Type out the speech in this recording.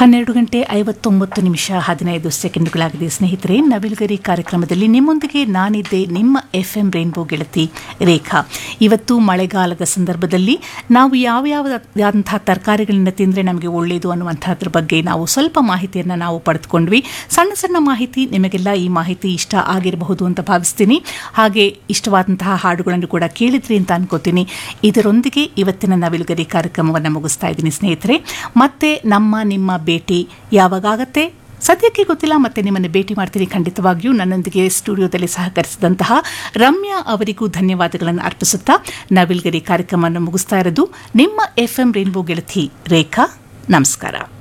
ಹನ್ನೆರಡು ಗಂಟೆ ಐವತ್ತೊಂಬತ್ತು ನಿಮಿಷ ಹದಿನೈದು ಸೆಕೆಂಡ್ಗಳಾಗಿದೆ ಸ್ನೇಹಿತರೆ ನವಿಲುಗರಿ ಕಾರ್ಯಕ್ರಮದಲ್ಲಿ ನಿಮ್ಮೊಂದಿಗೆ ನಾನಿದ್ದೆ ನಿಮ್ಮ ಎಫ್ ಎಂ ರೈನ್ಬೋ ಗೆಳತಿ ರೇಖಾ ಇವತ್ತು ಮಳೆಗಾಲದ ಸಂದರ್ಭದಲ್ಲಿ ನಾವು ಯಾವ ಯಾವ್ಯಾವಂತಹ ತರಕಾರಿಗಳನ್ನ ತಿಂದರೆ ನಮಗೆ ಒಳ್ಳೆಯದು ಅನ್ನುವಂಥದ್ರ ಬಗ್ಗೆ ನಾವು ಸ್ವಲ್ಪ ಮಾಹಿತಿಯನ್ನು ನಾವು ಪಡೆದುಕೊಂಡ್ವಿ ಸಣ್ಣ ಸಣ್ಣ ಮಾಹಿತಿ ನಿಮಗೆಲ್ಲ ಈ ಮಾಹಿತಿ ಇಷ್ಟ ಆಗಿರಬಹುದು ಅಂತ ಭಾವಿಸ್ತೀನಿ ಹಾಗೆ ಇಷ್ಟವಾದಂತಹ ಹಾಡುಗಳನ್ನು ಕೂಡ ಕೇಳಿದ್ರಿ ಅಂತ ಅನ್ಕೋತೀನಿ ಇದರೊಂದಿಗೆ ಇವತ್ತಿನ ನವಿಲುಗರಿ ಕಾರ್ಯಕ್ರಮವನ್ನು ಮುಗಿಸ್ತಾ ಇದ್ದೀನಿ ಸ್ನೇಹಿತರೆ ಮತ್ತೆ ನಮ್ಮ ನಿಮ್ಮ ಭೇಟಿ ಯಾವಾಗತ್ತೆ ಸದ್ಯಕ್ಕೆ ಗೊತ್ತಿಲ್ಲ ಮತ್ತೆ ನಿಮ್ಮನ್ನು ಭೇಟಿ ಮಾಡ್ತೀನಿ ಖಂಡಿತವಾಗಿಯೂ ನನ್ನೊಂದಿಗೆ ಸ್ಟುಡಿಯೋದಲ್ಲಿ ಸಹಕರಿಸಿದಂತಹ ರಮ್ಯಾ ಅವರಿಗೂ ಧನ್ಯವಾದಗಳನ್ನು ಅರ್ಪಿಸುತ್ತಾ ನವಿಲ್ಗರಿ ಕಾರ್ಯಕ್ರಮವನ್ನು ಮುಗಿಸ್ತಾ ಇರೋದು ನಿಮ್ಮ ಎಫ್ ಎಂ ರೇನ್ಬೋ ಗೆಳತಿ ರೇಖಾ ನಮಸ್ಕಾರ